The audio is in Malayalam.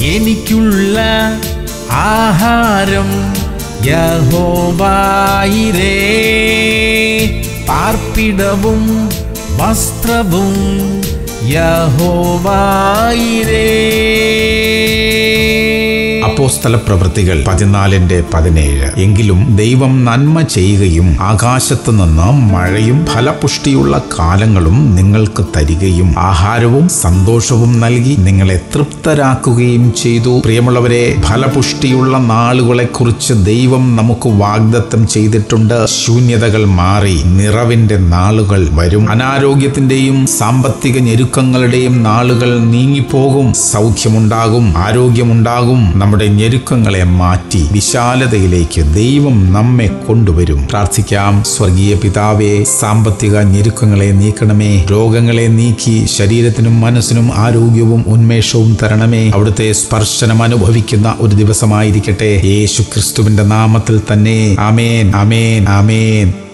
എനിക്കുള്ള ആഹാരം യഹോവായിരേ പാർപ്പിടവും വസ്ത്രവും യഹോവായിരേ അപ്പോസ്തല പ്രവൃത്തികൾ പതിനാലിന്റെ പതിനേഴ് എങ്കിലും ദൈവം നന്മ ചെയ്യുകയും ആകാശത്തു നിന്ന് മഴയും ഫലപുഷ്ടിയുള്ള കാലങ്ങളും നിങ്ങൾക്ക് തരികയും ആഹാരവും സന്തോഷവും നൽകി നിങ്ങളെ തൃപ്തരാക്കുകയും ചെയ്തു പ്രിയമുള്ളവരെ ഫലപുഷ്ടിയുള്ള നാളുകളെ കുറിച്ച് ദൈവം നമുക്ക് വാഗ്ദത്തം ചെയ്തിട്ടുണ്ട് ശൂന്യതകൾ മാറി നിറവിന്റെ നാളുകൾ വരും അനാരോഗ്യത്തിന്റെയും സാമ്പത്തിക ഞെരുക്കങ്ങളുടെയും നാളുകൾ നീങ്ങിപ്പോകും സൗഖ്യമുണ്ടാകും ആരോഗ്യമുണ്ടാകും നമ്മുടെ ഞെരുക്കങ്ങളെ മാറ്റി വിശാലതയിലേക്ക് ദൈവം നമ്മെ കൊണ്ടുവരും പ്രാർത്ഥിക്കാം സ്വർഗീയ പിതാവേ സാമ്പത്തിക ഞെരുക്കങ്ങളെ നീക്കണമേ രോഗങ്ങളെ നീക്കി ശരീരത്തിനും മനസ്സിനും ആരോഗ്യവും ഉന്മേഷവും തരണമേ അവിടുത്തെ സ്പർശനം അനുഭവിക്കുന്ന ഒരു ദിവസമായിരിക്കട്ടെ യേശു ക്രിസ്തുവിന്റെ നാമത്തിൽ തന്നെ ആമേൻ ആമേൻ ആമേൻ